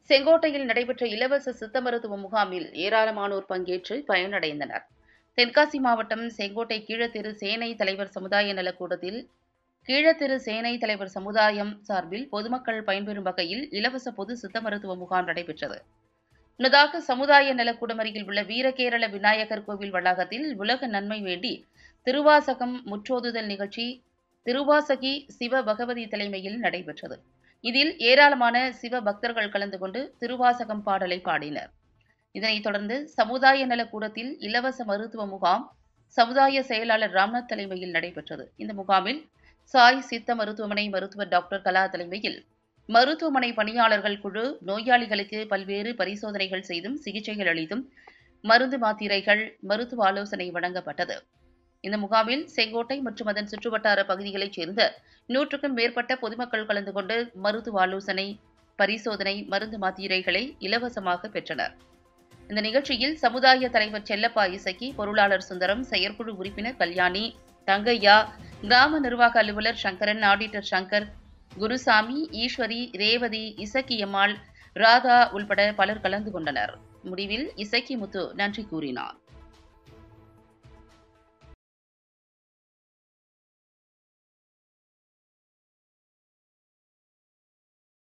செங்கோட்டையில் நடைபெற்ற இலவச சித்த மருத்துவ முகாமில் ஏராளமானோர் பங்கேற்று பயனடைந்தனர் தென்காசி மாவட்டம் செங்கோட்டை கீழத்திரு சேனை தலைவர் சமுதாய நலக்கூடத்தில் கீழத்திரு சேனை தலைவர் சமுதாயம் சார்பில் பொதுமக்கள் பயன்பெறும் வகையில் இலவச பொது சித்த மருத்துவ முகாம் நடைபெற்றது முன்னதாக சமுதாய நலக்கூடம் அருகில் உள்ள வீரகேரள விநாயகர் கோவில் வளாகத்தில் உலக நன்மை வேண்டி திருவாசகம் முற்றோதுதல் நிகழ்ச்சி திருவாசகி சிவ பகவதி தலைமையில் நடைபெற்றது இதில் ஏராளமான சிவ பக்தர்கள் கலந்து கொண்டு திருவாசகம் பாடலை பாடினர் இதனைத் தொடர்ந்து சமுதாய நலக்கூடத்தில் இலவச மருத்துவ முகாம் சமுதாய செயலாளர் ராம்நாத் தலைமையில் நடைபெற்றது இந்த முகாமில் சாய் சித்த மருத்துவமனை மருத்துவர் டாக்டர் கலா தலைமையில் மருத்துவமனை பணியாளர்கள் குழு நோயாளிகளுக்கு பல்வேறு பரிசோதனைகள் செய்தும் சிகிச்சைகள் அளித்தும் மருந்து மாத்திரைகள் மருத்துவ ஆலோசனை வழங்கப்பட்டது இந்த முகாமில் செங்கோட்டை மற்றும் அதன் சுற்றுவட்டார பகுதிகளைச் சேர்ந்த நூற்றுக்கும் மேற்பட்ட பொதுமக்கள் கலந்து கொண்டு மருத்துவ ஆலோசனை பரிசோதனை மருந்து மாத்திரைகளை இலவசமாக பெற்றனர் இந்த நிகழ்ச்சியில் சமுதாய தலைவர் செல்லப்பா இசக்கி பொருளாளர் சுந்தரம் செயற்குழு உறுப்பினர் கல்யாணி தங்கையா கிராம நிர்வாக அலுவலர் சங்கரன் ஆடிட்டர் சங்கர் குருசாமி ஈஸ்வரி ரேவதி இசக்கியம்மாள் ராதா உள்பட பலர் கலந்து கொண்டனர் முடிவில் இசக்கி முத்து நன்றி கூறினார்